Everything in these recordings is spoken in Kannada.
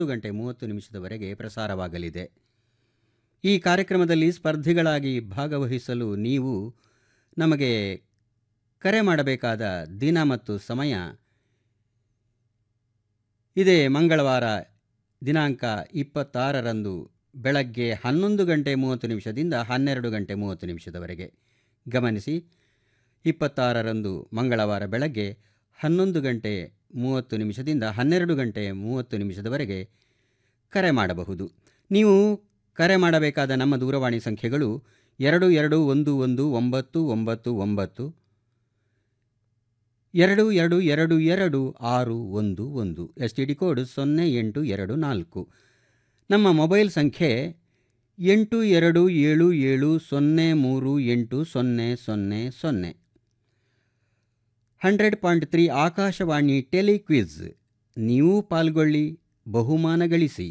ಹತ್ತು ಗಂಟೆ ಮೂವತ್ತು ನಿಮಿಷದವರೆಗೆ ಪ್ರಸಾರವಾಗಲಿದೆ ಈ ಕಾರ್ಯಕ್ರಮದಲ್ಲಿ ಸ್ಪರ್ಧಿಗಳಾಗಿ ಭಾಗವಹಿಸಲು ನೀವು ನಮಗೆ ಕರೆ ಮಾಡಬೇಕಾದ ದಿನ ಮತ್ತು ಸಮಯ ಇದೇ ಮಂಗಳವಾರ ದಿನಾಂಕ ಇಪ್ಪತ್ತಾರರಂದು ಬೆಳಗ್ಗೆ ಹನ್ನೊಂದು ಗಂಟೆ ಮೂವತ್ತು ನಿಮಿಷದಿಂದ ಹನ್ನೆರಡು ಗಂಟೆ ಮೂವತ್ತು ನಿಮಿಷದವರೆಗೆ ಗಮನಿಸಿ ಇಪ್ಪತ್ತಾರರಂದು ಮಂಗಳವಾರ ಬೆಳಗ್ಗೆ ಹನ್ನೊಂದು ಗಂಟೆ ಮೂವತ್ತು ನಿಮಿಷದಿಂದ ಹನ್ನೆರಡು ಗಂಟೆ ಮೂವತ್ತು ನಿಮಿಷದವರೆಗೆ ಕರೆ ಮಾಡಬಹುದು ನೀವು ಕರೆ ಮಾಡಬೇಕಾದ ನಮ್ಮ ದೂರವಾಣಿ ಸಂಖ್ಯೆಗಳು ಎರಡು ಎರಡು ಒಂದು ಒಂದು ಒಂಬತ್ತು ಒಂಬತ್ತು ಒಂಬತ್ತು ಎರಡು ಎರಡು ಎರಡು ಎರಡು ಆರು ಒಂದು ಒಂದು ಎಸ್ ಟಿ ಡಿ ಕೋಡ್ ಸೊನ್ನೆ ಎಂಟು ಎರಡು ನಾಲ್ಕು ನಮ್ಮ ಮೊಬೈಲ್ ಸಂಖ್ಯೆ ಎಂಟು ಎರಡು ಏಳು ಏಳು ಸೊನ್ನೆ ಮೂರು ಎಂಟು ಸೊನ್ನೆ ಸೊನ್ನೆ ಸೊನ್ನೆ hundred point three Akashvani telequiz ನೀವು ಪಾಲ್ಗೊಳ್ಳಿ ಬಹುಮಾನ ಗಳಿಸಿ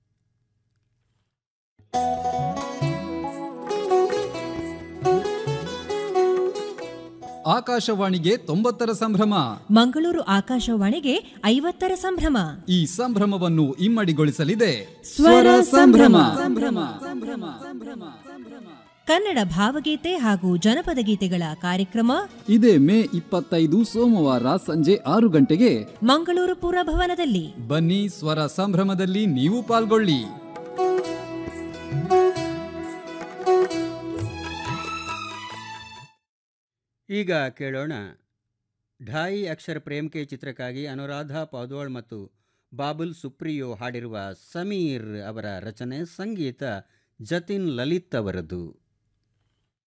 ಆಕಾಶವಾಣಿಗೆ ತೊಂಬತ್ತರ ಸಂಭ್ರಮ ಮಂಗಳೂರು ಆಕಾಶವಾಣಿಗೆ ಐವತ್ತರ ಸಂಭ್ರಮ ಈ ಸಂಭ್ರಮವನ್ನು ಇಮ್ಮಡಿಗೊಳಿಸಲಿದೆ ಸ್ವರ ಸಂಭ್ರಮ. ಸಂಭ್ರಮ ಸಂಭ್ರಮ ಸಂಭ್ರಮ ಕನ್ನಡ ಭಾವಗೀತೆ ಹಾಗೂ ಜನಪದ ಗೀತೆಗಳ ಕಾರ್ಯಕ್ರಮ ಇದೇ ಮೇ ಇಪ್ಪತ್ತೈದು ಸೋಮವಾರ ಸಂಜೆ ಆರು ಗಂಟೆಗೆ ಮಂಗಳೂರು ಪುರಭವನದಲ್ಲಿ ಬನ್ನಿ ಸ್ವರ ಸಂಭ್ರಮದಲ್ಲಿ ನೀವು ಪಾಲ್ಗೊಳ್ಳಿ ಈಗ ಕೇಳೋಣ ಢಾಯಿ ಅಕ್ಷರ ಪ್ರೇಮ್ ಕೆ ಚಿತ್ರಕ್ಕಾಗಿ ಅನುರಾಧ ಪಾದ್ವಾಳ್ ಮತ್ತು ಬಾಬುಲ್ ಸುಪ್ರಿಯೋ ಹಾಡಿರುವ ಸಮೀರ್ ಅವರ ರಚನೆ ಸಂಗೀತ ಜತಿನ್ ಲಲಿತ್ ಅವರದು